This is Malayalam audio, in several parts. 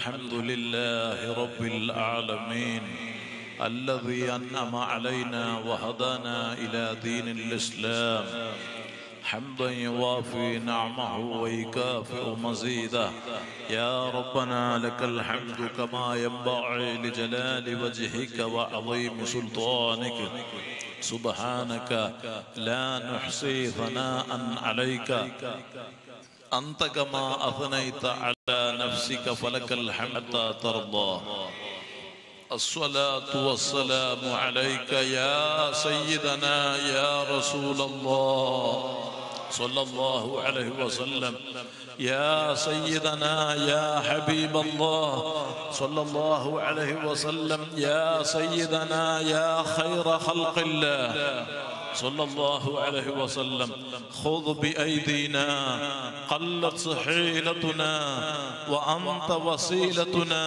الحمد لله رب العالمين الذي أنعم علينا وهدانا إلى دين الإسلام حمدا يوافي نعمه ويكافئ مزيده يا ربنا لك الحمد كما ينبغي لجلال وجهك وعظيم سلطانك سبحانك لا نحصي ثناء عليك أنت كما أثنيت على نفسك فلك الحمد ترضى الصلاة والسلام عليك يا سيدنا يا رسول الله صلى الله عليه وسلم يا سيدنا يا حبيب الله صلى الله عليه وسلم يا سيدنا يا خير خلق الله صلى الله عليه وسلم خذ بأيدينا قلت صحيلتنا وأنت وسيلتنا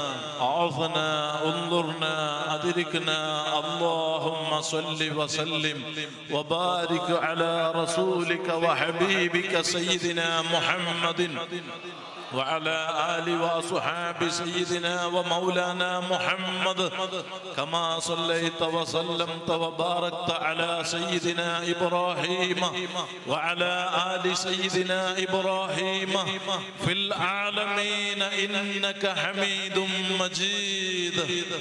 عافنا انظرنا أدركنا اللهم صل وسلم وبارك على رسولك وحبيبك سيدنا محمد وعلى آل وأصحاب سيدنا ومولانا محمد كما صليت وسلمت وباركت على سيدنا إبراهيم وعلى آل سيدنا إبراهيم في العالمين إنك حميد مجيد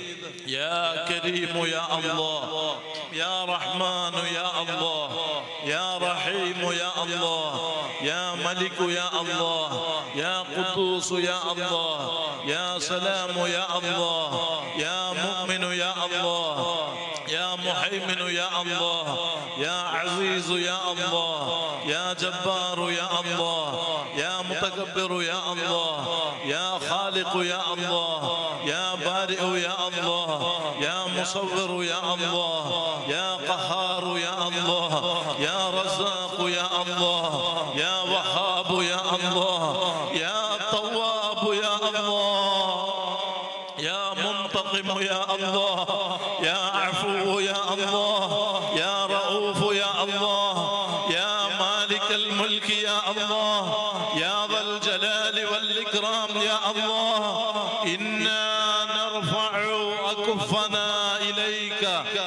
يا كريم يا الله يا رحمن يا الله يا رحيم يا الله يا ملك يا الله يا قدوس يا الله يا سلام يا الله يا مؤمن يا الله يا محيمن يا الله يا عزيز يا الله يا جبار يا الله يا متكبر يا الله يا خالق يا الله يا بارئ يا الله يا مصور يا الله يا قهار يا الله يا رزاق يا الله يا وهاب يا الله يا تواب يا الله يا منتقم يا الله يا عفو يا الله يا رؤوف يا الله يا مالك الملك يا الله يا ذا الجلال والإكرام يا الله إنا نرفع أكفنا إليك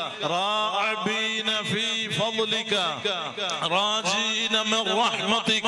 راعبين في فضلك راجين من رحمتك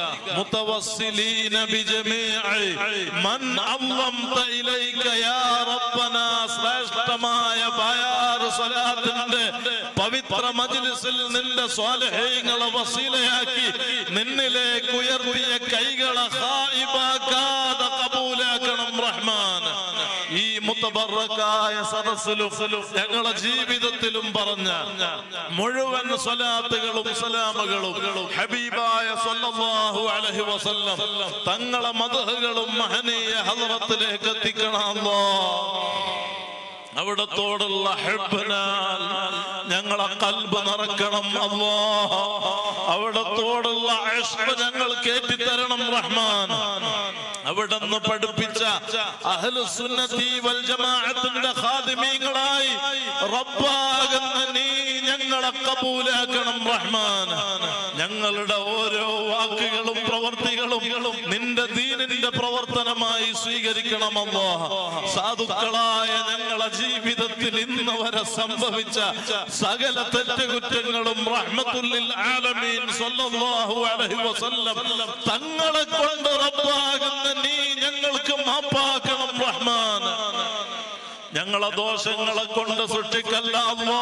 متوسلين بجميع من عظمت إليك يا ربنا ശ്രേഷ്ഠമായ ബയാർ സ്വലാത്തിന്റെ പവിത്ര മജ്ലിസിൽ നിന്റെ സ്വാലഹ്യങ്ങളെ വസീലയാക്കി നിന്നിലേക്ക് ഉയർത്തിയ കൈകളെ ഹായിബാക്കാതെ കബൂലാക്കണം റഹ്മാൻ ഈ മുത്തബറക്കായ സദസ്സിലും ഞങ്ങളെ ജീവിതത്തിലും പറഞ്ഞ മുഴുവൻ സ്വലാത്തുകളും സലാമുകളും ഹബീബായ സല്ലല്ലാഹു അലൈഹി വസല്ലം തങ്ങളെ മദഹുകളും മഹനീയ ഹദറത്തിലേക്ക് എത്തിക്കണം അല്ലാഹ് അവിടത്തോടുള്ള ഹെബനാൽ ഞങ്ങളെ കൽബ് നിറക്കണം അല്ലോ അവിടത്തോടുള്ള ഇഷ്ക് ഞങ്ങൾ കേട്ടിത്തരണം റഹ്മാൻ അവിടുന്ന് പഠിപ്പിച്ച അഹ്ലുസുന്നത്തി വൽ ജമാഅത്തിന്റെ ഖാദിമീങ്ങളായി റബ്ബാകുന്ന നീ ഞങ്ങളെ കബൂലാക്കണം റഹ്മാൻ ഞങ്ങളുടെ ഓരോ വാക്കുകളും പ്രവർത്തികളും നിന്റെ ദീനിന്റെ പ്രവർത്തനമായി സ്വീകരിക്കണമല്ലോ സാധുക്കളായ ഞങ്ങളെ ജീവിതത്തിൽ ഇന്ന് വരെ സംഭവിച്ച സകല തെറ്റുകുറ്റങ്ങളും റഹ്മത്തുല്ലിൽ ആലമീൻ സ്വല്ലല്ലാഹു അലൈഹി വസല്ലം തങ്ങളെ കൊണ്ട് റബ്ബാകുന്ന നീ ഞങ്ങൾക്ക് മാപ്പാക്കണം റഹ്മാൻ ഞങ്ങളെ ദോഷങ്ങളെ കൊണ്ട് സൃഷ്ടിക്കല്ല അല്ലാ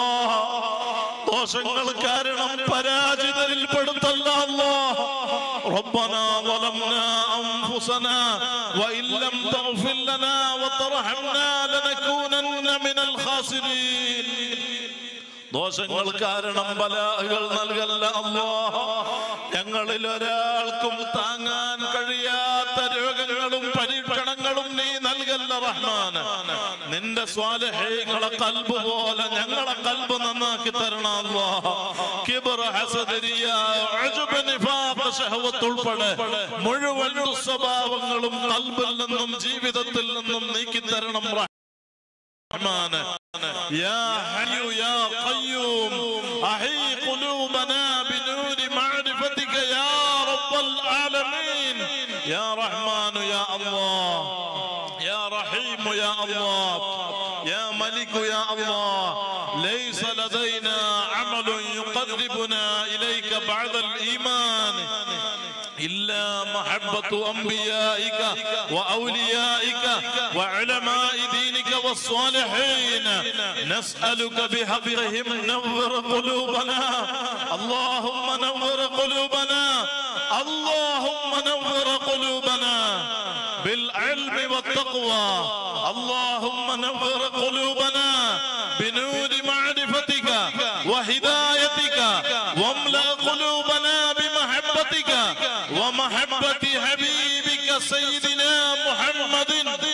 ദോഷങ്ങൾ കാരണം പരാജിതരിൽ പെടുത്തല്ല അല്ലാ ربنا ظلمنا أنفسنا وإن لم تغفر لنا وترحمنا لنكونن من الخاسرين ദോഷങ്ങൾ കാരണം ബലാഹുകൾ നൽകല്ല അല്ലോ ഞങ്ങളിൽ ഒരാൾക്കും താങ്ങാൻ കഴിയാത്ത രോഗങ്ങളും പരീക്ഷണങ്ങളും നീ നൽകല്ല റഹ്മാൻ നിന്റെ സ്വാലഹേങ്ങളെ കൽബ് പോലെ ഞങ്ങളെ കൽബ് നന്നാക്കി തരണം അല്ലോ കിബർ ഹസദരിയ ഉജ്ബ് നിഫാഖ് ശഹവത്ത് ഉൾപ്പെടെ മുഴുവൻ സ്വഭാവങ്ങളും കൽബിൽ നിന്നും ജീവിതത്തിൽ നിന്നും നീക്കി തരണം റഹ്മാൻ يا حي يا قيوم أحي قلوبنا بنور معرفتك يا رب العالمين يا رحمن يا الله رحيم يا الله يا ملك يا الله ليس لدينا عمل يقربنا إليك بعد الإيمان إلا محبة أنبيائك وأوليائك وعلماء دينك والصالحين نسألك بحقهم نور قلوبنا اللهم نور قلوبنا اللهم نور قلوبنا بالعلم والتقوى اللهم نور قلوبنا بنور معرفتك وهدايتك واملأ قلوبنا بمحبتك ومحبة حبيبك سيدنا محمد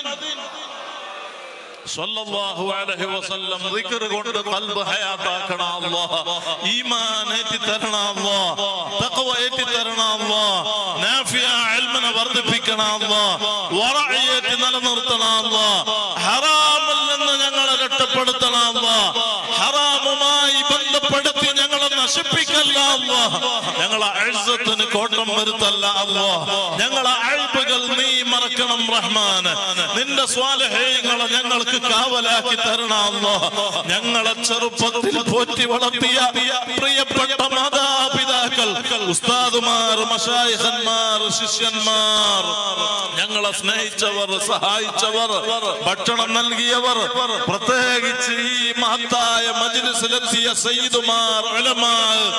സല്ലല്ലാഹു അലൈഹി വസല്ലം ദിക്ർ കൊണ്ട് ഖൽബ് ഹയാത്താക്കണ അല്ലാഹ് ഈമാൻ ഏറ്റി തരണ അല്ലാഹ് തഖ്വ ഏറ്റി തരണ അല്ലാഹ് നാഫിയ ഇൽമിനെ വർദ്ധിപ്പിക്കണ അല്ലാഹ് വറഅ ഏറ്റി നിലനിർത്തണ അല്ലാഹ് ഹറാമിൽ നിന്ന് ഞങ്ങളെ രക്ഷപ്പെടുത്തണ അല്ലാഹ് ഹറാമുമായി ബന്ധപ്പെടുത്തി ഞങ്ങളെ നശിപ്പിക്കല്ല അല്ലാഹ് ഞങ്ങളെ അഴ്സത്തിന് കോട്ടം വരുത്തല്ല അല്ലാഹ് ഞങ്ങളെ അഴിബുകൾ നീ മറക്കണം റഹ്മാൻ നിന്റെ സ്വാലഹേയങ്ങളെ ഞങ്ങൾക്ക് കാവലാക്കി തരണം അല്ലാഹ് ഞങ്ങളെ ചെറുപ്പത്തിൽ പോറ്റി വളർത്തിയ പ്രിയപ്പെട്ട മാതാപിതാക്കൾ ഉസ്താദുമാർ മഷായിഖന്മാർ ശിഷ്യന്മാർ ഞങ്ങളെ സ്നേഹിച്ചവർ സഹായിച്ചവർ ഭക്ഷണം നൽകിയവർ പ്രത്യേകിച്ച് ഈ മഹത്തായ മജ്ലിസിലെത്തിയ സയ്യിദുമാർ ഉലമാ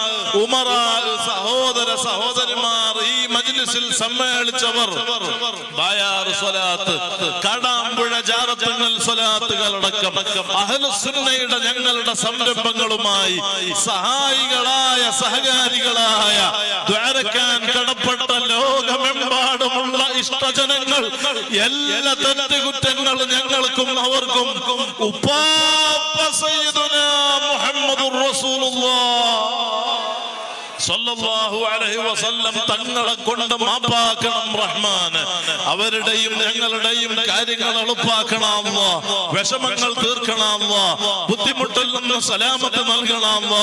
ഉമറാ സഹോദര സഹോദരിമാർ ഈ മജ്ലിസിൽ സമ്മേളിച്ചവർ ബായാർ സ്വലാത്ത് കടാമ്പുഴ ജാറത്തുങ്ങൽ സ്വലാത്തുകളടക്കം അഹ്ലുസുന്നയുടെ ഞങ്ങളുടെ സംരംഭങ്ങളുമായി സഹായികളായ സഹകാരികളായ ദ്വാരക്കാൻ കടപ്പെട്ട ലോകമെമ്പാടുമുള്ള ഇഷ്ടജനങ്ങൾ എല്ലാ തെറ്റുകുറ്റങ്ങളും ഞങ്ങൾക്കും അവർക്കും ഉപ്പാപ്പ സയ്യിദുനാ മുഹമ്മദുർ റസൂലുള്ളാഹ് സല്ലല്ലാഹു അലൈഹി വസല്ലം തങ്ങളെ കൊണ്ട് മാപ്പാക്കണം റഹ്മാൻ അവരുടെയും ഞങ്ങളുടെയും കാര്യങ്ങൾ എളുപ്പാക്കണം അല്ലാ. വിഷമങ്ങൾ തീർക്കണം അല്ലാ. ബുദ്ധിമുട്ടിൽ നിന്ന് സലാമത്ത് നൽകണം അല്ലാ.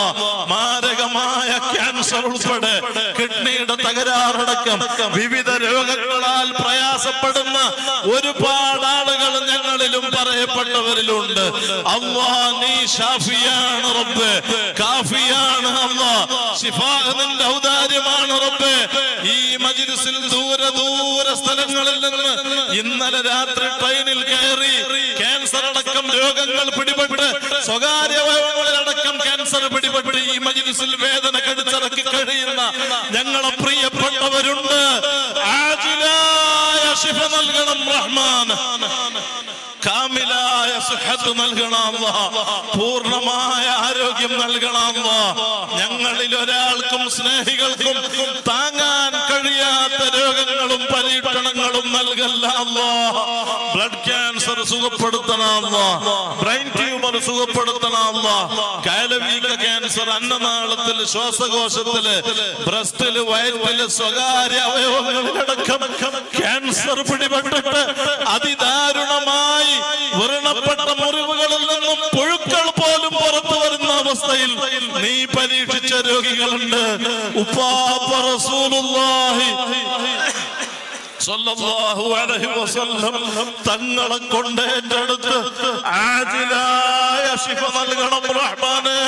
മാരകമായ ക്യാൻസർ ഉൾപ്പെടെ കിഡ്നിയുടെ തകരാറടക്കം വിവിധ രോഗങ്ങളാൽ പ്രയാസപ്പെടുന്ന ഒരുപാട് ആളുകൾ ഞങ്ങളിലും പറയപ്പെട്ടവരിലുണ്ട് അള്ളാ നീ ഷാഫിയാണ് റബ്ബ് കാഫിയാണ് അള്ളാ ശിഫാ നിന്റെ ഔദാര്യമാണ് റബ്ബ് ഈ മജ്ലിസിൽ ദൂര ദൂര സ്ഥലങ്ങളിൽ നിന്ന് ഇന്നലെ രാത്രി ട്രെയിനിൽ കയറി ക്യാൻസർ അടക്കം രോഗങ്ങൾ പിടിപെട്ട് സ്വകാര്യ അവയവങ്ങളിലടക്കം ക്യാൻസർ പിടിപെട്ട് ഈ മജ്ലിസിൽ വേദന കടിച്ചിറക്കി കഴിയുന്ന ഞങ്ങളെ പ്രിയപ്പെട്ടവരുണ്ട് ആജിലായ ശിഫ നൽകണം റഹ്മാൻ കാമിലായ സുഹത്ത് നൽകണം അല്ലാഹ്. പൂർണ്ണമായ ആരോഗ്യം നൽകണം അല്ലാഹ്. ഞങ്ങളിൽ ഒരാൾക്കും സ്നേഹികൾക്കും താങ്ങാൻ കഴിയാത്ത രോഗങ്ങളും പരീക്ഷണങ്ങളും നൽകല്ല അല്ലാഹ്. ബ്ലഡ് ക്യാൻസർ സുഖപ്പെടുത്തണം അല്ലാഹ്. ബ്രെയിൻ ട്യൂമർ സുഖപ്പെടുത്തണം അല്ലാഹ്. കയലവീക ക്യാൻസർ അന്നനാളത്തിൽ ശ്വാസകോശത്തില് ബ്രസ്റ്റില് വയറ്റില് സ്വകാര്യ അവയവങ്ങളിലടക്കം ക്യാൻസർ പിടിപെട്ടിട്ട് അതിദാരുണമായി വ്രണപ്പെട്ട മുറിവുകളിൽ നിന്നും പുഴുക്കൾ പോലും പുറത്തു വരുന്ന അവസ്ഥയിൽ നീ പരീക്ഷിച്ച രോഗികളുണ്ട് ഉപ്പാപ്പ റസൂലുള്ളാഹി സല്ലല്ലാഹു അലൈഹി വസല്ലം തങ്ങളെ കൊണ്ട് എൻ്റെ അടുത്ത് ആജിലായ ശിഫ നൽകണം റഹ്മാനേ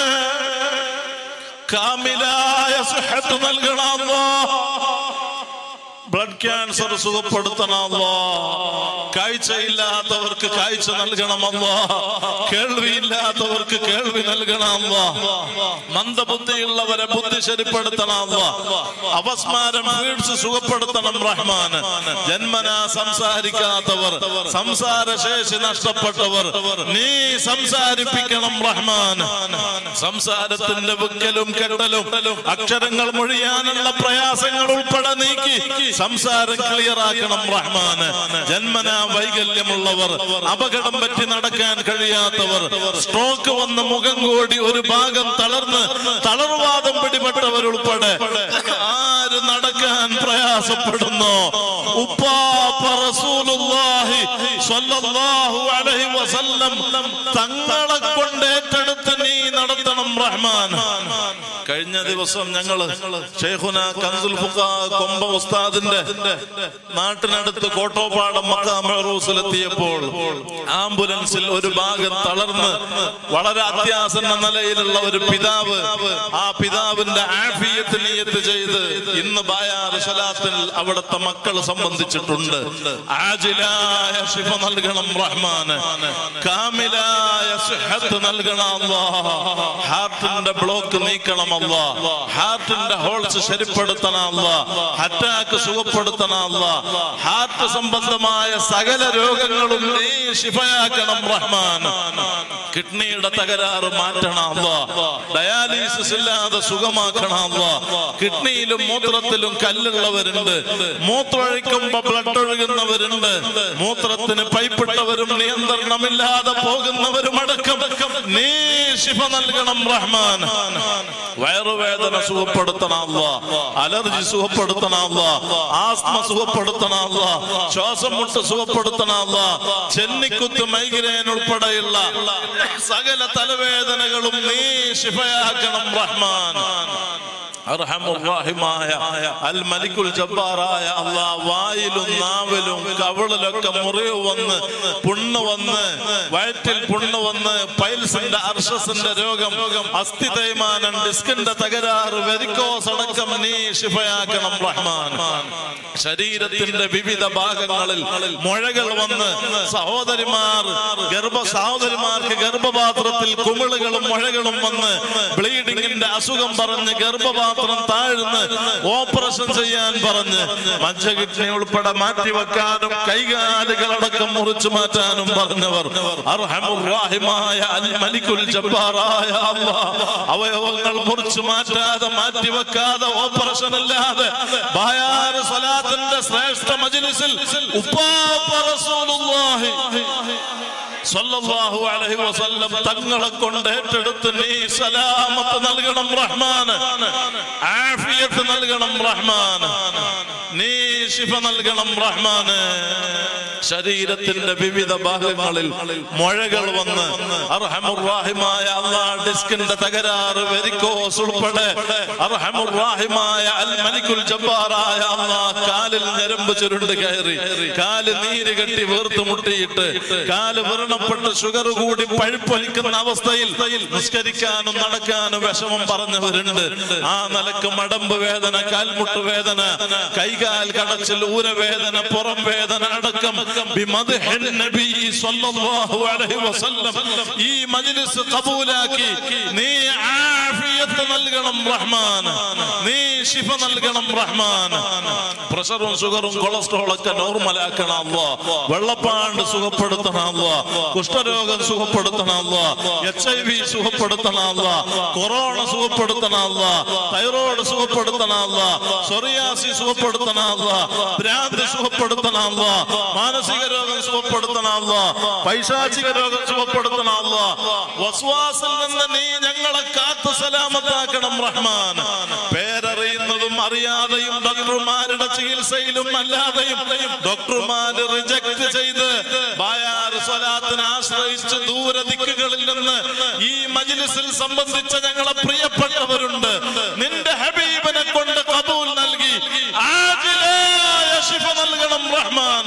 കാമിലായ സുഹത്ത് നൽകണം അല്ലാഹ്. ബ്ലഡ് ക്യാൻസർ സുഖപ്പെടുത്തണമല്ലോ കാഴ്ചയില്ലാത്തവർക്ക് കാഴ്ച നൽകണമല്ലോ കേൾവിയില്ലാത്തവർക്ക് കേൾവി നൽകണമല്ലോ മന്ദബുദ്ധിയുള്ളവരെ ബുദ്ധി ശരിപ്പെടുത്തണമല്ലോ അപസ്മാരം ഫീഡ്സ് സുഖപ്പെടുത്തണം റഹ്മാൻ ജന്മന സംസാരിക്കാത്തവർ സംസാരശേഷി നഷ്ടപ്പെട്ടവർ നീ സംസാരിപ്പിക്കണം റഹ്മാൻ സംസാരത്തിന്റെ വിക്കലും കെട്ടലും അക്ഷരങ്ങൾ മൊഴിയാനുള്ള പ്രയാസങ്ങൾ ഉൾപ്പെടെ നീക്കി സംസാരം ക്ലിയർ ആക്കണം റഹ്മാൻ ജന്മന വൈകല്യമുള്ളവർ അപകടം പറ്റി നടക്കാൻ കഴിയാത്തവർ സ്ട്രോക്ക് വന്ന് മുഖം കൂടി ഒരു ഭാഗം തളർന്ന് തളർവാദം പിടിപെട്ടവർ ഉൾപ്പെടെ ആര് നടക്കാൻ പ്രയാസപ്പെടുന്നു ഉപ്പാപ്പ റസൂലുള്ളാഹി സ്വല്ലല്ലാഹു അലൈഹി വസല്ലം തങ്ങളെ കൊണ്ട് ഏറ്റെടുത്ത് നീ നടത്തണം റഹ്മാൻ കഴിഞ്ഞ ദിവസം ഞങ്ങള് ഷെയ്ഖുന കൻസുൽ ഫുഖ കൊമ്പ ഉസ്താദിന്റെ നാട്ടിനടുത്ത് കോട്ടോപ്പാടം മക്കാമറൂസിലെത്തിയപ്പോൾ ആംബുലൻസിൽ ഒരു ഭാഗം തളർന്ന് വളരെ അത്യാസന്ന നിലയിലുള്ള ഒരു പിതാവ് ആ പിതാവിന്റെ ആഫിയത്ത് നിയത്ത് ചെയ്ത് ഇന്ന് ബായാറ് സലാത്തിൽ അവിടുത്തെ മക്കൾ സംബന്ധിച്ചിട്ടുണ്ട് ആജിലായ ശിഫ നൽകണം റഹ്മാന് കാമിലായ സുഹത്ത് നൽകണം അല്ലാ ഹാർട്ടിന്റെ ബ്ലോക്ക് നീക്കണം അല്ല ഹാർട്ടിന്റെ ഹോൾസ് ശരിപ്പെടുത്തണം അല്ല അറ്റാക്ക് സുഖപ്പെടുത്തണം അല്ല ഹാർട്ട് സംബന്ധമായ സകല രോഗങ്ങളും നീ ശിഫയാക്കണം റഹ്മാൻ കിഡ്നിയുടെ തകരാറ് മാറ്റണം അല്ല ഡയാലിസിസ് ഇല്ലാതെ സുഖമാക്കണം അല്ല കിഡ്നിയിലും മൂത്രത്തിലും കല്ലുള്ളവരുണ്ട് മൂത്രമൊഴിക്കുമ്പോ ബ്ലഡ് ഒഴുകുന്നവരുണ്ട് മൂത്രത്തിന് പൈപ്പിട്ടവരും നിയന്ത്രണമില്ലാതെ പോകുന്നവരും അടക്കം നീ ശിഫ നൽകണം റഹ്മാൻ വയറുവേദന സുഖപ്പെടുത്തണമല്ല അലർജി സുഖപ്പെടുത്തണമല്ല ആസ്മ സുഖപ്പെടുത്തണമല്ല ശ്വാസം മുട്ട് സുഖപ്പെടുത്തണമല്ല ചെന്നിക്കുത്ത് മൈഗ്രേൻ ഉൾപ്പെടെയുള്ള സകല തലവേദനകളും നീ ശിഫയാക്കണം റഹ്മാൻ അർഹമുറാഹിമായ അൽ മലിക്കുൽ ജബ്ബാറായ അള്ളാ വായിലും നാവിലും കവിളിലൊക്കെ മുറിവ് വന്ന് പുണ്ണ് വന്ന് വയറ്റിൽ പുണ്ണ് വന്ന് പൈൽസിന്റെ അർഷസിന്റെ രോഗം അസ്ഥി തേയ്മാനം ഡിസ്കിന്റെ തകരാറ് വെരിക്കോസ് അടക്കം നീ ശിഫയാക്കണം റഹ്മാൻ ശരീരത്തിന്റെ വിവിധ ഭാഗങ്ങളിൽ മുഴകൾ വന്ന് സഹോദരിമാർ ഗർഭ സഹോദരിമാർക്ക് ഗർഭപാത്രത്തിൽ കുമിളുകളും മുഴകളും വന്ന് ബ്ലീഡിങ്ങിന്റെ അസുഖം പറഞ്ഞ് ഗർഭപാത്രം താഴ്ന്ന് ഓപ്പറേഷൻ ചെയ്യാൻ പറഞ്ഞ് മജ്ജ കിഡ്നി ഉൾപ്പെടെ മാറ്റിവെക്കാനും കൈകാലുകളടക്കം മുറിച്ചു മാറ്റാനും പറഞ്ഞവർ അർഹമുറാഹിമായ അൽ മലിക്കുൽ ജബ്ബാറായ അല്ലാഹ് അവയവങ്ങൾ മുറിച്ചു മാറ്റാതെ മാറ്റിവെക്കാതെ ഓപ്പറേഷൻ ഇല്ലാതെ ബായാറ് സ്വലാത്തിന്റെ ശ്രേഷ്ഠ മജ്ലിസിൽ ഉപ്പാപ്പ റസൂലുള്ളാഹി സല്ലല്ലാഹു അലൈഹി വസല്ലം തങ്ങളെ കൊണ്ട് ഏറ്റെടുത്ത് നീ സലാമത്ത് നൽകണം റഹ്മാൻ ആഫിയത്ത് നൽകണം റഹ്മാൻ നീ ശിഫ നൽകണം റഹ്മാൻ ശരീരത്തിന്റെ വിവിധ ഭാഗങ്ങളിൽ മുഴകൾ വന്ന് അർഹമുറാഹിമായ അള്ളാഹ് ഡിസ്കിന്റെ തകരാറ് വെരിക്കോസ് ഉൾപ്പെടെ അർഹമുറാഹിമായ അൽ മലിക്കുൽ ജബ്ബാറായ അള്ളാഹ് കാലിൽ ഞരമ്പ് ചുരുണ്ട് കയറി കാല് നീര് കെട്ടി വീർത്ത് മുട്ടിയിട്ട് കാല് വ്രണപ്പെട്ട് ഷുഗർ കൂടി പഴുപ്പൊലിക്കുന്ന അവസ്ഥയിൽ നിസ്കരിക്കാനും നടക്കാനും വിഷമം പറഞ്ഞവരുണ്ട് ആ നിലക്ക് മടമ്പ് വേദന കാൽമുട്ട് വേദന കൈകാൽ കടച്ചിൽ ഊരവേദന പുറം വേദന അടക്കം ബിമദ്ഹിൻ നബി സ്വല്ലല്ലാഹു അലൈഹി വസല്ലം ഈ മജ്ലിസ് കബൂലാക്കി നീ ആഫിയത്ത് നൽകണം റഹ്മാൻ നീ ശിഫ നൽകണം റഹ്മാൻ പ്രഷറും ഷുഗറും കൊളസ്ട്രോൾ ഒക്കെ നോർമലാക്കണം അല്ലോ വെള്ളപ്പാണ്ട് സുഖപ്പെടുത്തണം അല്ലോ കുഷ്ഠരോഗം സുഖപ്പെടുത്തണം അല്ലോ എച്ച് ഐ വി സുഖപ്പെടുത്തണം അല്ലോ കൊറോണ സുഖപ്പെടുത്തണം അല്ലോ തൈറോയ്ഡ് സുഖപ്പെടുത്തണം അല്ലോ സൊറിയാസി സുഖപ്പെടുത്തണം അല്ലോ ഭ്രാന്തി സുഖപ്പെടുത്തണം അല്ലോ മാനസിക രോഗം സുഖപ്പെടുത്തണം അല്ലോ പൈശാചിക രോഗം സുഖപ്പെടുത്തണം അല്ലോ വസ്വാസിൽ നിന്ന് നീ ഞങ്ങളെ കാത്തു സലാമത്താക്കണം റഹ്മാൻ പേരറിയുന്നതും അറിയാതെയും ഡോക്ടർമാരുടെ ചികിത്സയിലും അല്ലാതെയും ഡോക്ടർമാര് റിജക്ട് ചെയ്ത് ബായാർ സ്വലാത്തിനെ ആശ്രയിച്ച് ദൂര ദിക്കുകളിൽ നിന്ന് ഈ മജ്ലിസിൽ സംബന്ധിച്ച ഞങ്ങളെ പ്രിയപ്പെട്ടവരുണ്ട് നിന്റെ ഹബീബിനെ കൊണ്ട് കബൂൽ നൽകി ആജിലായ ശിഫ നൽകണം റഹ്മാൻ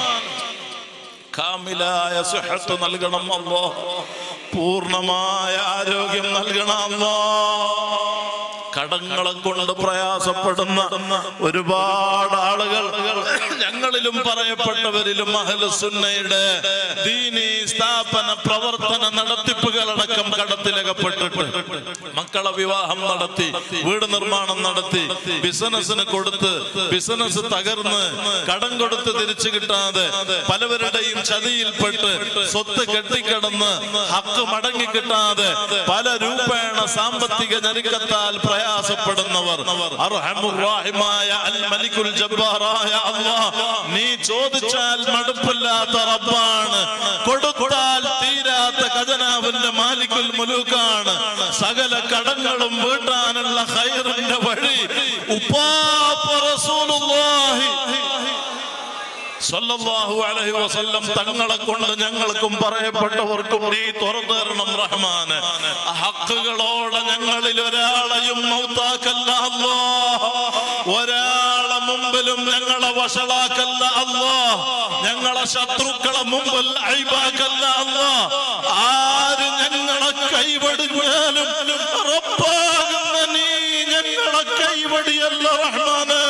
കാമിലായ സുഹത്ത് നൽകണം അല്ലോ പൂർണ്ണമായ ആരോഗ്യം നൽകണം അല്ലോ കടങ്ങളെ കൊണ്ട് പ്രയാസപ്പെടുന്ന ഒരുപാട് ആളുകൾ ഞങ്ങളിലും പറയപ്പെട്ടവരിലും അഹ്ലുസുന്നയുടെ ദീനി സ്ഥാപന പ്രവർത്തന നടത്തിപ്പുകളടക്കം കടത്തിലകപ്പെട്ടിട്ട് മക്കളെ വിവാഹം നടത്തി വീട് നിർമ്മാണം നടത്തി ബിസിനസ്സിന് കൊടുത്ത് ബിസിനസ് തകർന്ന് കടം കൊടുത്ത് തിരിച്ചു കിട്ടാതെ പലവരുടെയും ചതിയിൽപ്പെട്ട് സ്വത്ത് കെട്ടിക്കിടന്ന് ഹക്ക് മടങ്ങി കിട്ടാതെ പല രൂപേണ സാമ്പത്തിക ഞെരുക്കത്താൽ പ്രയാസപ്പെടുന്നവർ അർഹമുറാഹിമായ അൽ മലിക്കുൽ ജബ്ബാറായ അല്ലാഹ് നീ ചോദിച്ചാൽ മടുപ്പില്ലാത്ത റബ്ബാണ് കൊടുത്താൽ തീരാത്ത ഖജനാവിന്റെ മാലിക്കുൽ മുലൂക്കാണ് സകല കടങ്ങളും വീട്ടാനുള്ള ഖൈറിന്റെ വഴി ഉപ്പാപ്പ റസൂലുള്ളാഹി സല്ലല്ലാഹു അലൈഹി വസല്ലം തങ്ങളെ കൊണ്ട് ഞങ്ങൾക്കും പറയപ്പെട്ടവർക്കും നീ തുറന്നു തരണം റഹ്മാന് ആ ഹക്കുകളോടെ ഞങ്ങളിൽ ഒരാളെയും മൗത്താക്കല്ല അല്ലാ ഒരാളെ മുമ്പിലും ഞങ്ങളെ വഷളാക്കല്ല അല്ലാ ഞങ്ങളെ ശത്രുക്കളെ മുമ്പിൽ അഴിബാക്കല്ല അല്ലാ ആര് ഞങ്ങളെ കൈവടിഞ്ഞാലും റബ്ബാകുന്ന നീ ഞങ്ങളെ കൈവടിയല്ല റഹ്മാന്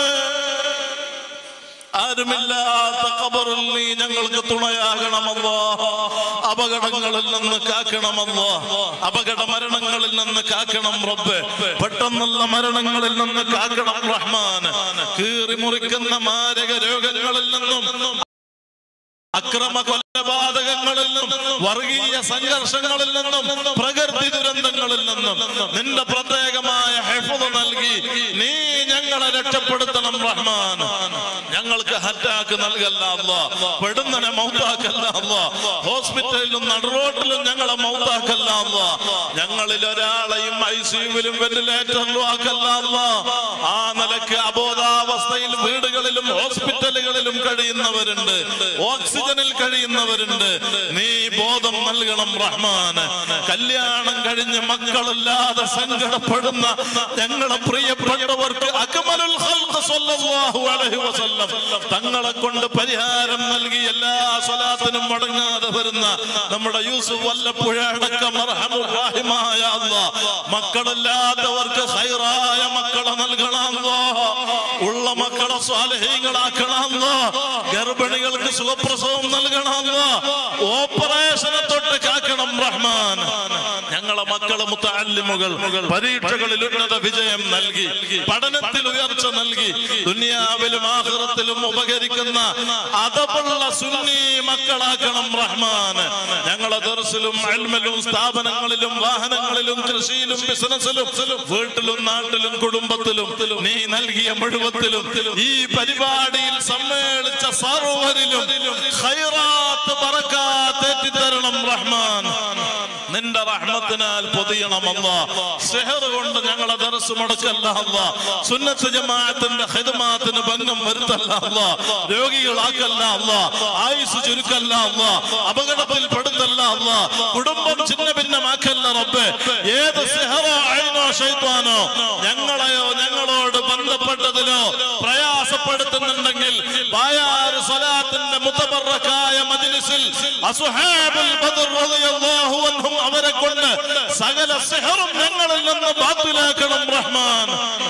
ആരുമില്ലാത്ത കബറിൽ നീ ഞങ്ങൾക്ക് തുണയാകണമല്ലോ അപകടങ്ങളിൽ നിന്ന് കാക്കണമല്ലോ അപകട മരണങ്ങളിൽ നിന്ന് കാക്കണം റബ്ബ് പെട്ടെന്നുള്ള മരണങ്ങളിൽ നിന്ന് കാക്കണം റഹ്മാൻ കീറി മുറിക്കുന്ന മാരക രോഗങ്ങളിൽ നിന്നും അക്രമ കൊലപാതകങ്ങളിൽ നിന്നും വർഗീയ സംഘർഷങ്ങളിൽ നിന്നും പ്രകൃതി ദുരന്തങ്ങളിൽ നിന്നും നിന്റെ പ്രത്യേകമായ ഹെഫുദ് നൽകി നീ ഞങ്ങളെ രക്ഷപ്പെടുത്തണം റഹ്മാൻ ഞങ്ങൾക്ക് ഹറ്റാക്ക് നൽകല്ല അല്ലാ പെടുന്നനെ മൗത്താക്കല്ല അല്ലാ ഹോസ്പിറ്റലിലും നടുറോട്ടിലും ഞങ്ങളെ മൗത്താക്കല്ല അല്ലാ ഞങ്ങളിൽ ഒരാളെയും ഐ സിയുവിലും വെന്റിലേറ്ററിലും ആക്കല്ല അല്ലാ ആ നിലയ്ക്ക് അബോധാവസ്ഥയിൽ വീടുകളിലും ഹോസ്പിറ്റലുകളിലും കഴിയുന്നവരുണ്ട് ഓക്സിജനിൽ കഴിയുന്നവരുണ്ട് നീ ബോധം നൽകണം റഹ്മാന് കല്യാണം കഴിഞ്ഞ് മക്കളില്ലാതെ സങ്കടപ്പെടുന്ന ഞങ്ങളെ പ്രിയപ്പെട്ടവർക്ക് അക്മലുൽ ഖൽഖ് സ്വല്ലല്ലാഹു അലൈഹി വസല്ലം തങ്ങളെ കൊണ്ട് പരിഹാരം നൽകി എല്ലാ സ്വലാത്തിനും മടങ്ങാതെ വരുന്ന നമ്മുടെ യൂസുഫ് വല്ലപ്പുഴ അടക്കം അർഹമുറാഹിമായ അല്ലാഹ് മക്കളില്ലാത്തവർക്ക് ഹൈറായ മക്കളെ നൽകണം അല്ലാഹ് ഉള്ള മക്കളെ സ്വാലഹീങ്ങളാക്കണം അല്ലാഹ് ഗർഭിണികൾക്ക് സുഖപ്രസവം നൽകണം അല്ലാഹ് ഓപ്പറേഷനെ തൊട്ട് കാക്കണം റഹ്മാൻ ഞങ്ങളെ മക്കളെ മുത്തല്ലിമുകൾ പരീക്ഷകളിൽ ഉന്നത വിജയം നൽകി പഠനത്തിൽ ഉയർച്ച നൽകി ദുനിയാവിലും ആഹ്റത്തിലും ഉപകരിക്കുന്ന അതപുള്ള സുന്നി മക്കളാക്കണം റഹ്മാൻ ഞങ്ങളെ ദർസിലും അൽമലും സ്ഥാപനങ്ങളിലും വാഹനങ്ങളിലും കൃഷിയിലും ബിസിനസ്സിലും വീട്ടിലും നാട്ടിലും കുടുംബത്തിലും നീ നൽകിയ മുഴുവത്തിലും ഈ പരിപാടിയിൽ സമ്മേളിച്ച സർവരിലും ഖൈറാത്ത് ബറക്കാത്ത് തരണം റഹ്മാൻ നിന്റെ റഹ്മത്തിനാൽ പൊതിയണമല്ല സെഹർ കൊണ്ട് ഞങ്ങളെ ദർസ് മുടക്കല്ല അല്ല സുന്നത്ത് ജമാഅത്തിന്റെ ഹിദ്മാത്തിന് ഭംഗം വരുത്തല്ല അല്ല രോഗികളാക്കല്ല അല്ല ആയുസ് ചുരുക്കല്ല അല്ല അപകടത്തിൽ പെടുത്തല്ല അല്ല കുടുംബം ചിന്ന ഭിന്നമാക്കല്ല റബ്ബ് ഏത് സെഹറോ അയിനോ ഷൈത്താനോ ഞങ്ങളെയോ ഞങ്ങളോട് ബന്ധപ്പെട്ടതിലോ പ്രയാസപ്പെടുത്തുന്നുണ്ടെങ്കിൽ ബായാറ് സ്വലാത്തിന്റെ മുത്തബറക്കായ മജ്ലിസിൽ അസുഹാബുൽ ബദർ റളിയല്ലാഹു അൻഹും അവരെ കൊണ്ട് സകല സിഹറും ഞങ്ങളിൽ നിന്ന് ബാത്തിലാക്കണം റഹ്മാൻ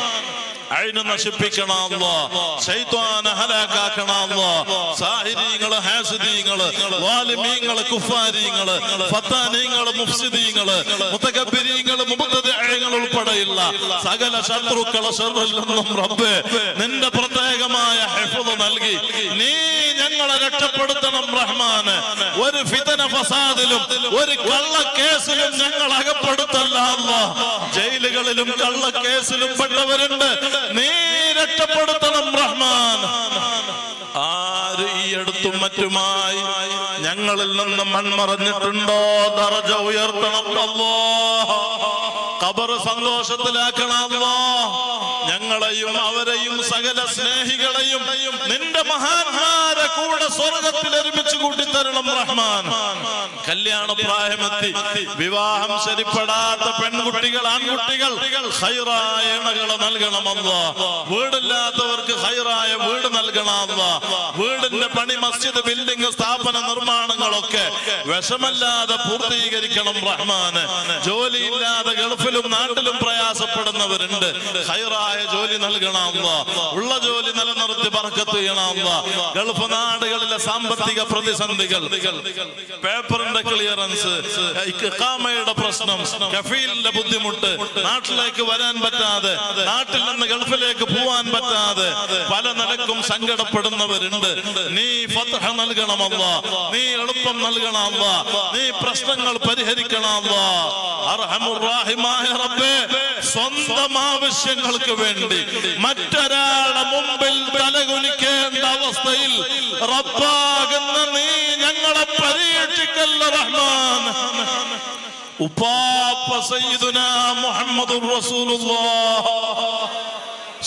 അയിന് നശിപ്പിക്കണമല്ലോ ശൈത്വാന ഹലാക്കാക്കണമല്ലോ സാഹിര്യങ്ങള് ഹാസിദീങ്ങള് വാലിമീങ്ങള് കുഫാരിങ്ങള് ഫത്താനീങ്ങള് മുഫ്സിദീങ്ങള് മുത്തകബിരീങ്ങള് മുബത്തദിഅങ്ങൾ ഉൾപ്പെടെയുള്ള സകല ശത്രുക്കളെ ഷർറിൽ നിന്നും റബ്ബ് നിന്റെ പ്രത്യേകമായ ഹിഫ്ദ് നൽകി നീ ഞങ്ങളെ രക്ഷപ്പെടുത്തണം റഹ്മാന് ഒരു ഫിതന ഫസാദിലും ഒരു കള്ളക്കേസിലും ഞങ്ങൾ അകപ്പെടുത്തല്ല അല്ലാ ജയിലുകളിലും കള്ളക്കേസിലും പെട്ടവരുണ്ട് നീ രക്ഷപ്പെടുത്തണം റഹ്മാൻ ആര് ഈ അടുത്തും മറ്റുമായി ഞങ്ങളിൽ നിന്ന് മൺമറഞ്ഞിട്ടുണ്ടോ ദറജ ഉയർത്തണം അല്ലോ ഖബർ സന്തോഷത്തിലാക്കണമല്ലോ ഞങ്ങളെയും അവരെയും സകല സ്നേഹികളെയും നിന്റെ മഹാന്മാരെ കൂടെ സ്വർഗത്തിൽ ഒരുമിച്ച് കൂട്ടിത്തരണം റഹ്മാൻ കല്യാണ പ്രായമെത്തി വിവാഹം ശരിപ്പെടാത്ത പെൺകുട്ടികൾ ആൺകുട്ടികൾ ഹൈറായ ഇണകളെ നൽകണമല്ലോ വീടില്ലാത്തവർക്ക് ഹൈറായ വീട് നൽകണമല്ലോ വീടിന്റെ പണി മസ്ജിദ് ബിൽഡിംഗ് സ്ഥാപന നിർമ്മാണങ്ങളൊക്കെ വിഷമല്ലാതെ പൂർത്തീകരിക്കണം റഹ്മാന് ജോലിയില്ലാതെ ഗൾഫിലും നാട്ടിലും പ്രയാസപ്പെടുന്നവരുണ്ട് ഹൈറായ ജോലി നൽകണമല്ലോ ഉള്ള ജോലി നിലനിർത്തി പറക്കത്ത് ചെയ്യണമല്ലോ ഗൾഫ് നാടുകളിലെ സാമ്പത്തിക പ്രതിസന്ധികൾ പേപ്പറിന്റെ ക്ലിയറൻസ് ഇഖാമയുടെ പ്രശ്നം കഫീലിന്റെ ബുദ്ധിമുട്ട് നാട്ടിലേക്ക് വരാൻ പറ്റാതെ നാട്ടിൽ നിന്ന് ഗൾഫിലേക്ക് പോവാൻ പറ്റാതെ പല നിലക്കും സങ്കടപ്പെടുന്നവരുണ്ട് നീ ഫതഹ നൽകണമല്ല നീ എളുപ്പം നൽകണമല്ല നീ പ്രശ്നങ്ങൾ പരിഹരിക്കണമല്ല അർഹമുറാഹിമായ റബ്ബേ സ്വന്തം ആവശ്യങ്ങൾക്ക് വേണ്ടി മറ്റൊരാളുടെ മുമ്പിൽ തലകുലിക്കേണ്ട അവസ്ഥയിൽ റബ്ബാകുന്ന നീ ഞങ്ങളെ പരീക്ഷിക്കല്ല റഹ്മാൻ ഉപ്പാപ്പ സയ്യിദുന മുഹമ്മദുർ റസൂലുള്ളാഹ്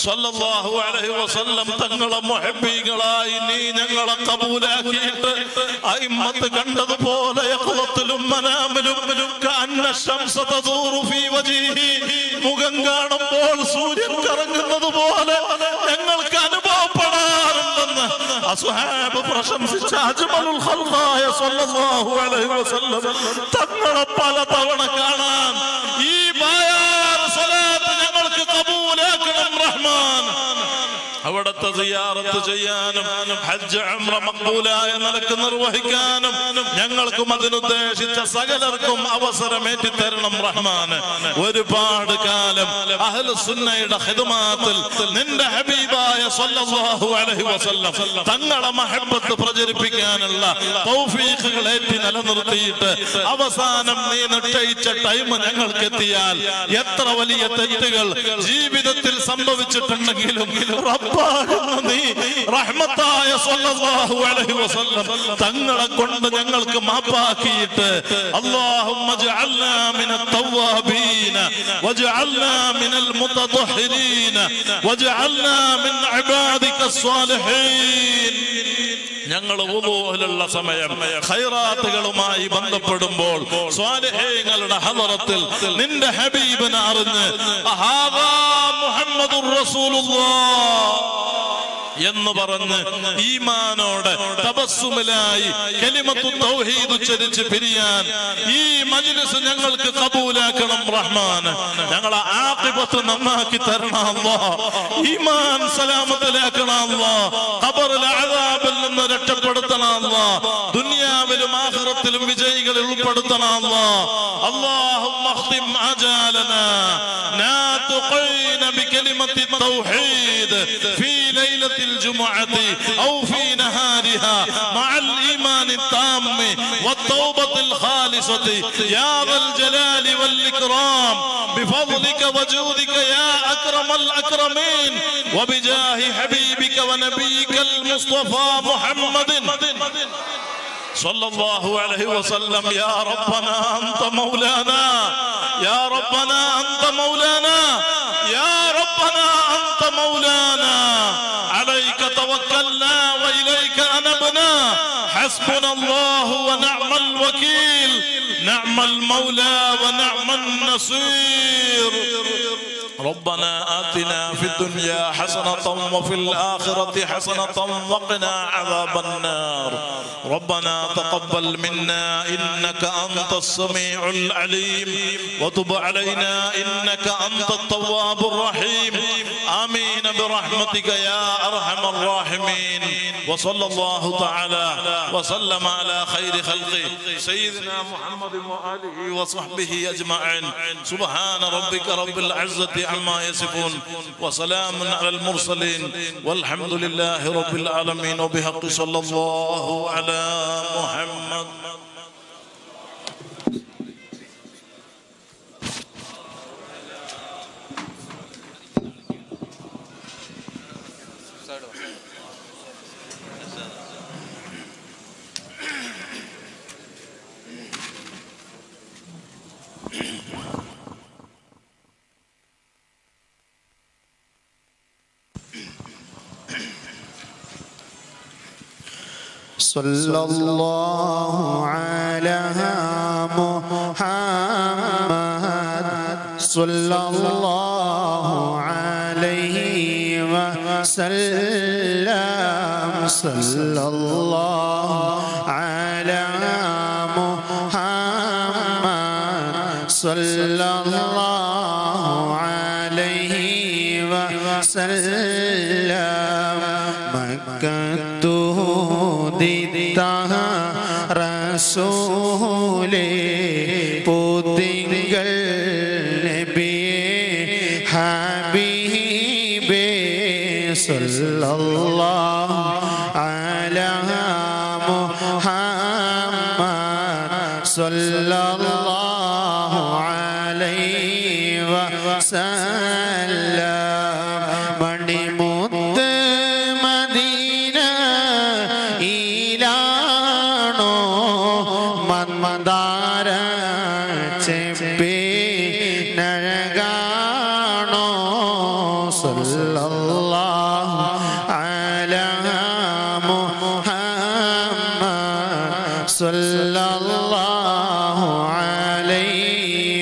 സല്ലല്ലാഹു അലൈഹി വസല്ലം തങ്ങളെ മുഹബ്ബീകളായി നീ ഞങ്ങളെ കബൂലാക്കിയിട്ട് അയിമ്മത്ത് കണ്ടതുപോലെ യഖ്ളത്തിലും മനാമിലും കഅന്ന ശംസ തദൂറു ഫീ വജീഹി മുഖം കാണുമ്പോൾ സൂര്യൻ കറങ്ങുന്നത് പോലെ ഞങ്ങൾക്ക് അനുഭവപ്പെടാറുണ്ടെന്ന് അസ്ഹാബ് പ്രശംസിച്ച അജ്മലുൽ ഖൽഖായ സല്ലല്ലാഹു അലൈഹി വസല്ലം തങ്ങളെ പല തവണ കാണാൻ ഈ ബായാർ സ്വലാത്ത് ഞങ്ങൾക്ക് കബൂലാക്കണം റഹ്മാൻ അവിടത്തെ സിയാറത്ത് ചെയ്യാനും ഹജ്ജ് ഉംറ മഖബൂലായ നിലക്ക് നിർവഹിക്കാനും ഞങ്ങൾക്കും അതിനുദ്ദേശിച്ച സകലർക്കും അവസരമേറ്റി തരണം റഹ്മാന് ഒരുപാട് കാലം അഹ്ലു സുന്നയുടെ ഹിദ്മാത്തിൽ നിന്റെ ഹബീബായ സല്ലല്ലാഹു അലൈഹി വസല്ലം തങ്ങളെ മഹബത്ത് പ്രചരിപ്പിക്കാനുള്ള തൗഫീഖുകൾ ഏറ്റി നിലനിർത്തിയിട്ട് അവസാനം നീ നിശ്ചയിച്ച ടൈം ഞങ്ങൾക്ക് എത്തിയാൽ എത്ര വലിയ തെറ്റുകൾ ജീവിതത്തിൽ സംഭവിച്ചിട്ടുണ്ടെങ്കിലും റബ്ബാകുന്ന നീ റഹ്മത്തായ സ്വല്ലല്ലാഹു അലൈഹി വസല്ലം തങ്ങളെ കൊണ്ട് ഞങ്ങൾക്ക് മാപ്പാക്കിയിട്ട് اللهم اجعلنا من التوابين واجعلنا من المتطهرين واجعلنا من عبادك الصالحين ഞങ്ങൾ വുളൂഹിലുള്ള സമയം ഖൈറാത്തുകളുമായി ബന്ധപ്പെടുമ്പോൾ സ്വാലിഹീങ്ങളുടെ ഹദറത്തിൽ നിന്റെ ഹബീബിനെ അറിഞ്ഞ് അഹാദാ മുഹമ്മദുർ റസൂലുള്ളാഹ് എന്ന് പറഞ്ഞ് ഈമാനോടെ തപസ്സുമിലായി കലിമത്തു തൗഹീദ് ഉച്ചരിച്ച് പിരിയാൻ ഈ മജ്ലിസ് ഞങ്ങൾക്ക് കബൂലാക്കണം റഹ്മാൻ ഞങ്ങളെ ആഖിബത്ത് നന്നാക്കി തരണം അല്ലാ ഈമാൻ സലാമത്തിലാക്കണം അല്ലാ ഖബറിലെ അദാബിൽ നിന്ന് രക്ഷപ്പെടുത്തണം അല്ലാ ദുനിയാവിലും ആഖിറത്തിലും വിജയികളിൽ ഉൾപ്പെടുത്തണം അല്ലാ اللهم اختم اجالنا ناتقين بكلمة التوحيد في ليلة الجمعة أو في نهارها مع الإيمان التام والتوبة الخالصة يا ذا الجلال والإكرام بفضلك وجودك يا أكرم الأكرمين وبجاه حبيبك ونبيك المصطفى محمد صلى الله عليه وسلم يا ربنا أنت مولانا يا ربنا أنت مولانا يا ربنا أنت مولانا عليك توكلنا وإليك أنبنا حسبنا الله ونعم الوكيل نعم المولى ونعم النصير ربنا آتنا في الدنيا حسنة وفي الآخرة حسنة وقنا عذاب النار ربنا تقبل منا إنك أنت السميع العليم وتب علينا إنك أنت التواب الرحيم آمين برحمتك يا أرحم الراحمين وصلى الله تعالى وسلم على خير خلقه سيدنا محمد وآله وصحبه أجمعين سبحان ربك رب العزة عما يصفون وسلام على المرسلين والحمد لله رب العالمين وبحق صلى الله على محمد صلى الله على محمد صلى الله عليه وسلم صلى الله على محمد صلى الله عليه وسلم مكته ദിത്താ റസൂലേ പുതിങ്കൾ നബിയേ ഹബീബേ സല്ലല്ലാഹു അലാ മുഹമ്മദ് സല്ലല്ലാഹു അലൈഹി വസല്ലം മണിമുത്ത് മദീന ഈലാണോ മന്മദാര ചെപ്പി നഴകാണോ സല്ലല്ലാഹു الله عليه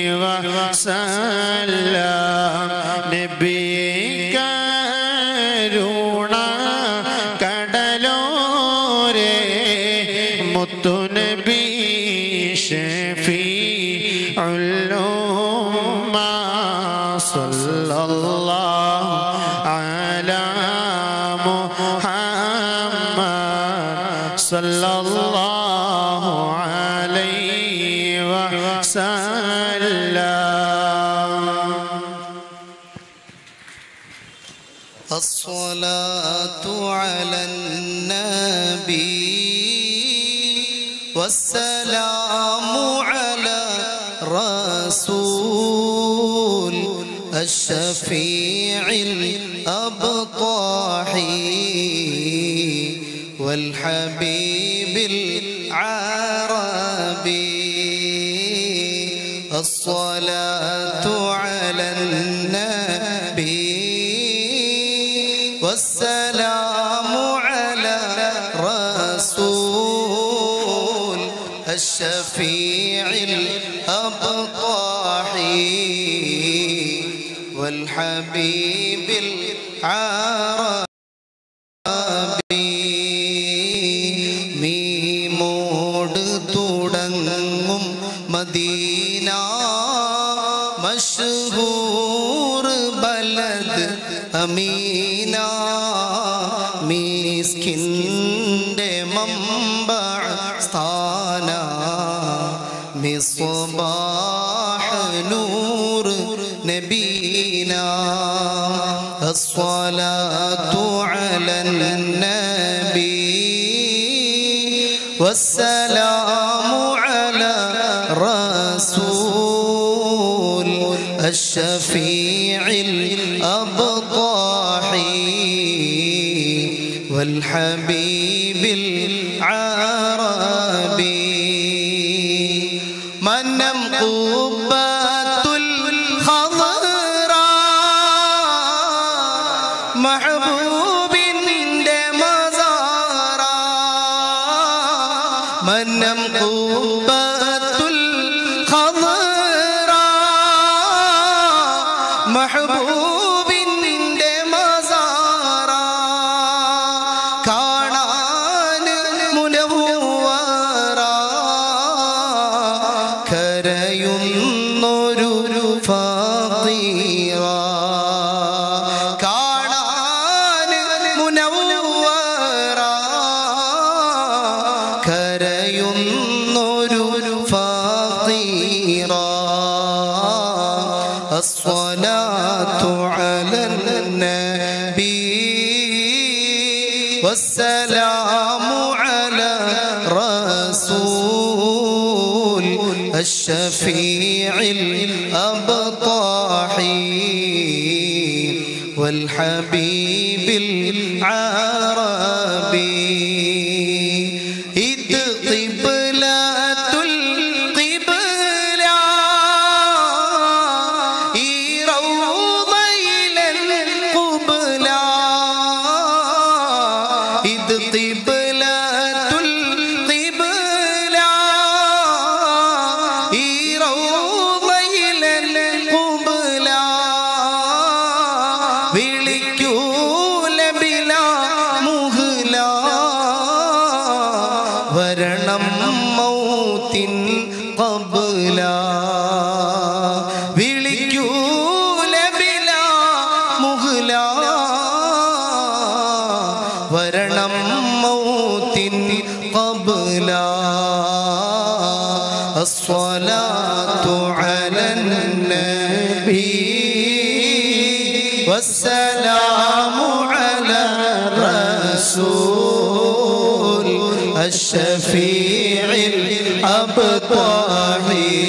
وسلم നബിക്ക കരുണ കടലോരേ മുത്തുനബി ഷഫീ ഉല്ലുമ്മ സല്ലല്ലാഹു അലാ മുഹമ്മദ് സല്ലല്ലാഹു അലൈഹി വസല്ലം الصلاة على النبي والسلام على رسول الشفيع الأبطاحي والحبيب العربي الصلاة على النبي والسلام على رسول الشفيع الأبطاحي والحبيب العربي മീമോട് തുടങ്ങും മദീന മഷ്ഹൂർ ബലദ് അമീന മീസ്കിൻ്റെ മമ്പ സ്ഥാന مصباح نور نبينا الصلاة على النبي والسلام على رسول الشفيع الأبطاحي والحبيب العربي منم قبة الخضراء محبوب مزارا منم قبة الخضراء محبوب مزارا കാണാൻ മുനവ്വറ കരയുന്നൊരു ഫീറ കാണാൻ മുനവ്വറ കരയുന്നൊരു ഫീറ الصلاة على النبي والسلام على رسول الشفيع الأبطاحي والحبيب العربي إذ قبلة القبلة ഈ റൗളയിലൻ ഖുബ്ല ഇത് ഖിബ്ലത്തുൽ ഖിബ്ല ഈ റൗളയിലൻ ഖുബ്ല വിളിക്കൂല ബില മുഹ്ല വരണം മൗത്തിൻ ഖബ്ല വിളിക്കൂല ബില മുഹ്ല വരണം മൗത്തിൻ ഖബ്ല الصلاة على النبي والسلام على الرسول الشفيع الأبطاحي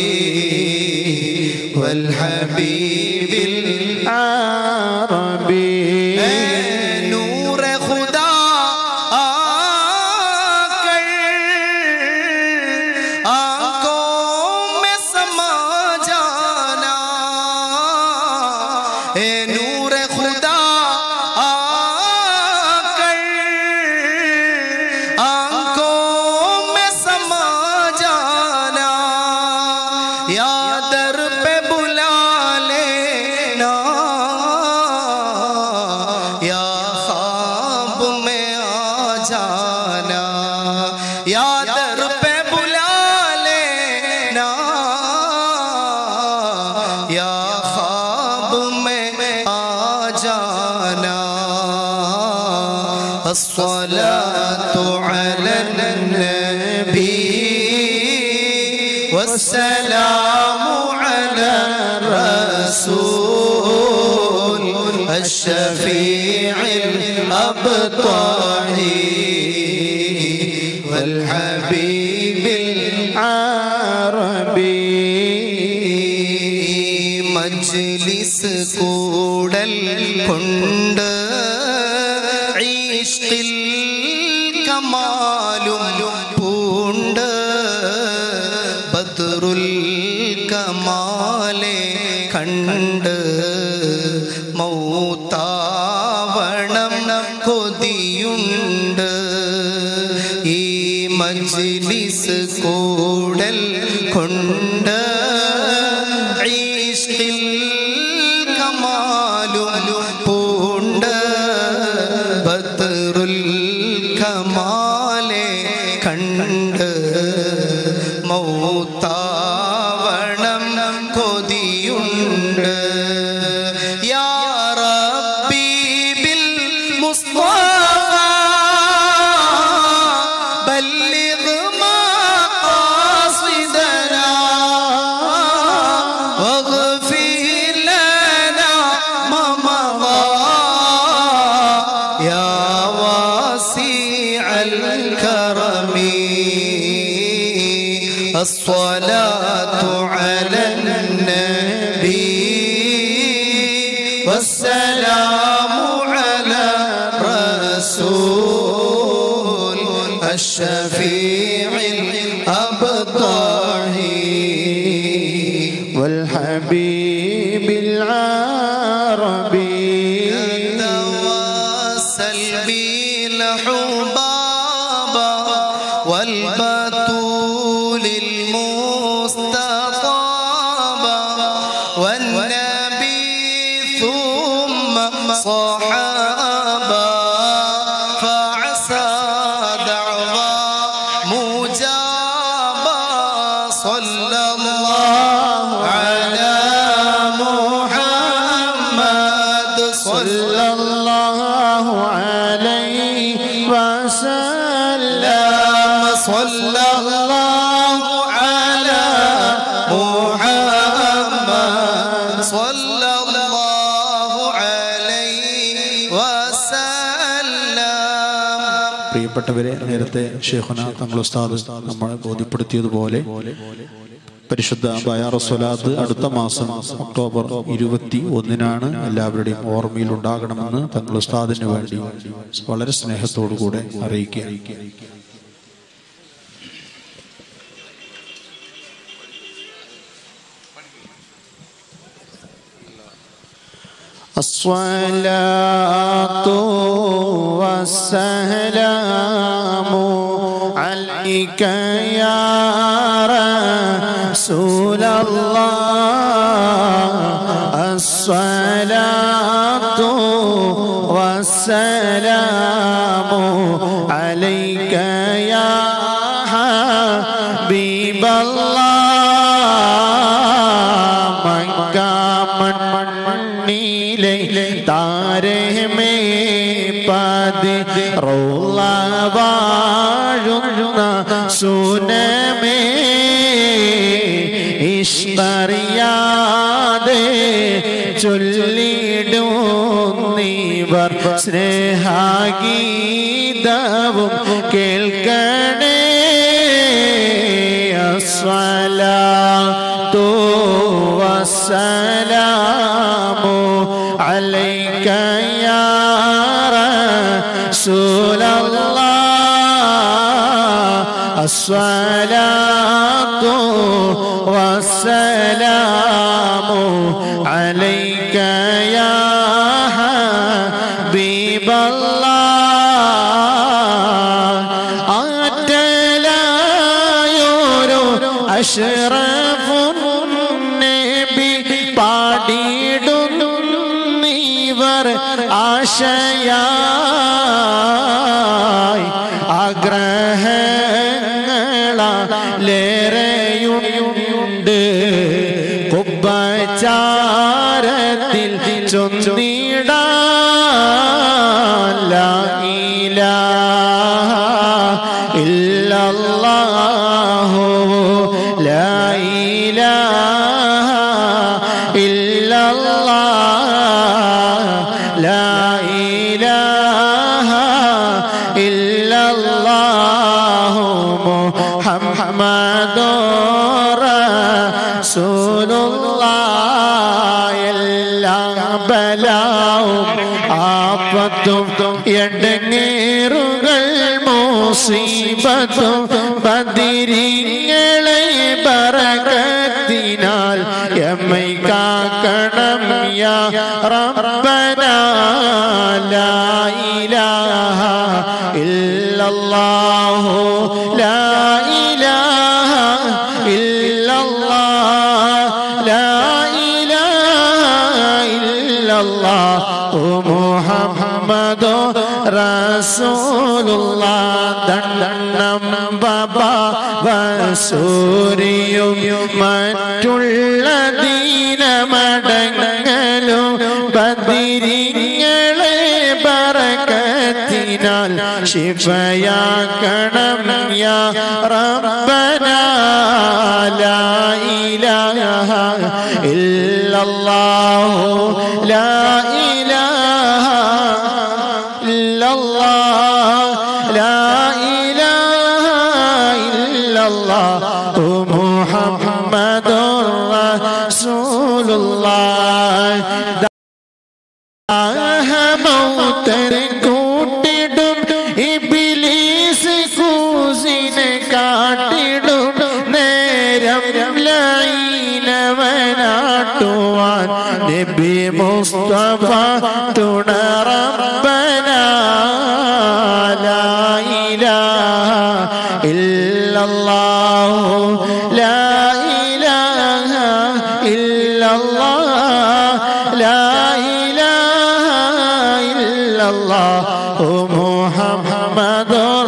والحبيب عربي نور خدا آकर आंखों में समा जाना ए नूर खुदा आकर आंखों में समा जाना الصلاة على النبي والسلام على الرسول الشفيع الأبطحي والحبيب عربي മജ്ലിസ് കൂടൽ കൊണ്ട് ഈഷ്കിൽ കമാലും പൂണ്ട് ബദ്റുൽ കമാലെ കണ്ട് മൗത്താവണം കൊതിയുണ്ട് ഈ മജ്ലിസ് കൂടൽ കൊണ്ട് ഈഷ്കിൽ കമാലും പൂണ്ട് ബദ്റുൽ കമാലെ കണ്ട് മൗത്താവണം കൊതിയുണ്ട് യാ റബ്ബി ബിൽ മുസ്തഫ بلغ مقاصدنا واغفر لنا ما مضى يا واسع الكرم الصلاة على النبي والسلام على الرسول الشفيع الأبطحي والحبيب العربي توسل بالحبابة والبتول المستطابة والنبي ثم صحابة فعسى دعوى مجابة صلى الله على محمد صلى صلى الله عليه وسلم صلى الله على محمد صلى الله عليه وسلم പ്രിയപ്പെട്ടവരെ നേരത്തെ ഷെയ്ഖുന തങ്ങൾ ഉസ്താദ് നമ്മളെ ബോധ്യപ്പെടുത്തിയതുപോലെ പരിശുദ്ധ ബയാറസ്വലാത്ത് അടുത്ത മാസം ഒക്ടോബർ ഇരുപത്തി ഒന്നിനാണ് എല്ലാവരുടെയും ഓർമ്മയിൽ ഉണ്ടാകണമെന്ന് തങ്ങൾ ഉസ്താദിന് വേണ്ടി വളരെ സ്നേഹത്തോടു കൂടെ അറിയിക്കുക الصلاة والسلام عليك يا رسول الله الصلاة والسلام عليك يا حبيب الله മക്കാമൺ മണ്ണിലെ താരമേ പതി റോള വാഴുന്ന സുനമേ ഇഷ്ടറിയാതെ ചൊല്ലിടുന്നീവർ സ്നേഹാഗീതവും കേൾക്കണേ الصلاة والسلام عليك يا رسول الله الصلاة والسلام عليك يا حبيب الله ആറ്റലായോരോ അഷ്റഫു നബി പാടിയിടുന്നീവർ ആശയായി ആഗ്രഹങ്ങളേറെയുണ്ട് കുബ്ബചാരത്തിൽ ചൊന്നിടാൻ ലാ ഇലാഹ لا إله إلا الله لا إله إلا الله محمد رسول الله എല്ലാ ബലാവും ആപത്തും എടങ്ങേറുകൾ മുസീബത്തും ബദിരിങ്ങളെ ബറകത്തിനാൽ എമ്മൈ കാക്കണം യാ റബ്ബന ലാ ഇലാഹ ഇല്ലല്ലാഹു ലാ ഇലാഹ ഇല്ലല്ലാഹ് ലാ ഇലാഹ ഇല്ലല്ലാഹു മുഹമ്മദു റസൂലുള്ളാഹ് ദണ്ഡനം ബബ വസൂരിയും മറ്റുള്ള ദീനമടങ്ങലും ബദിരിങ്ങളെ ബറകത്തിനാൽ ശിഫയാക്കണം യാ റബ്ബന ലാ ഇലാഹ ഇല്ലല്ലാഹു ലാ ഇലാഹ ഇല്ലല്ലാഹ് ലാ ഇലാഹ ഇല്ലല്ലാഹു മുഹമ്മദുർ റസൂലുള്ളാഹ് ദാഹമൗത്തർ കൂട്ടിടും ഇബ്ലീസ് കൂസിനെ കാട്ടിടും നേരം ലൈനവനാട്ടുവാൻ നബി മുസ്തഫ തുണറബന ലാ ഇലാഹ ഇല്ലല്ലാഹു ലാ ഇലാഹ ഇല്ലല്ലാഹ് ലാ ഇലാഹ ഇല്ലല്ലാഹു മുഹമ്മദുർ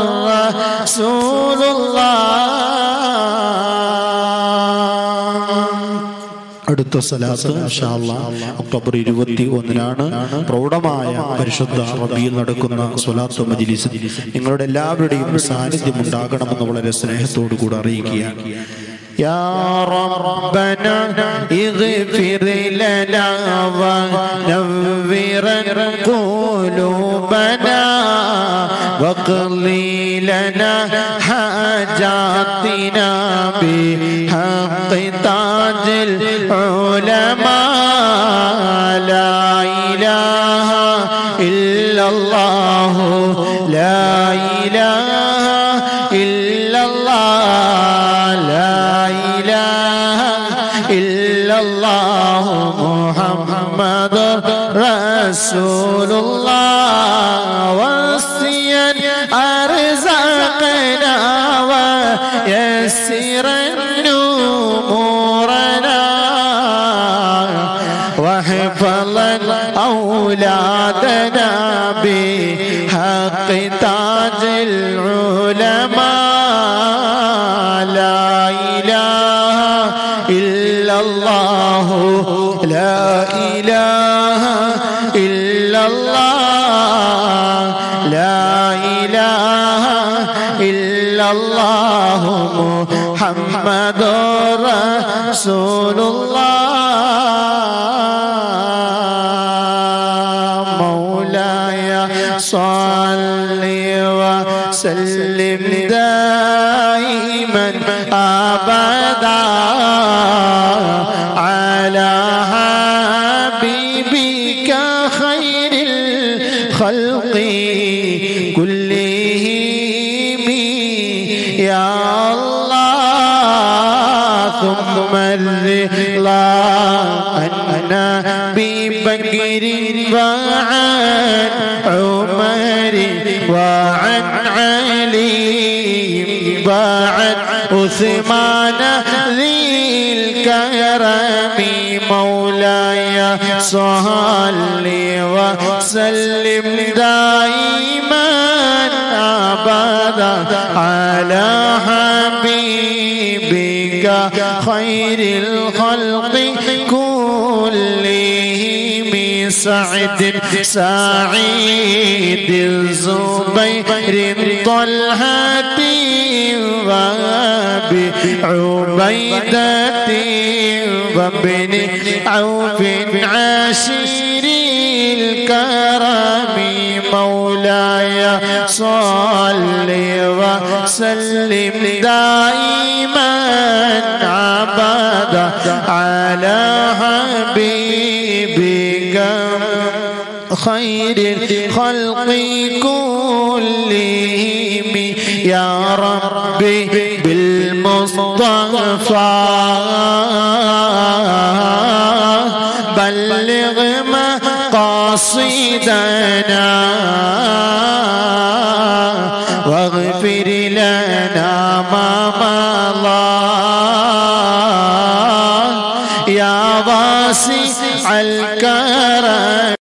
റസൂലുള്ളാഹ് അടുത്ത സ്ഥലത്ത് ഒക്ടോബർ ഇരുപത്തി ഒന്നിനാണ് പ്രൗഢമായ പരിശുദ്ധ റബിയിൽ നടക്കുന്ന സ്വലാത്ത് മജിലിസ് നിങ്ങളുടെ എല്ലാവരുടെയും സാന്നിധ്യം ഉണ്ടാകണമെന്ന് വളരെ സ്നേഹത്തോടു കൂടെ അറിയിക്കുകയാണ് يا ربنا اغفر لنا ونور قلوبنا واقضي لنا حاجاتنا بحق تاج العلماء لا إله إلا الله لا إله إلا الله لا إله إلا الله محمد رسول الله وصيا أرزقنا ويسرا نورنا وحفظا أولادنا بحق تاج العلماء لا إله إلا الله لا إله إلا الله لا إله إلا الله محمد رسول الله مولاي صل وسلم دائما أبدا على حبيبك خير الخلق كلهم يا الله ثم الرضا أنا ببكر وعن عمر وعن علي وعن عثمان ذي الكرم مولاي صل وسلم دائما أبدا على حبيبك خير الخلق كلهم سعد سعيد الزبير طلحة وابي عبيدة وابن عوف عشير الكرم مولاي صل وسلم دائما عبدا على حبيبك خير الخلق كلهم يا ربي بالمصطفى بلغ مقاصدنا واغفر لنا ما مضى يا واسع الكرم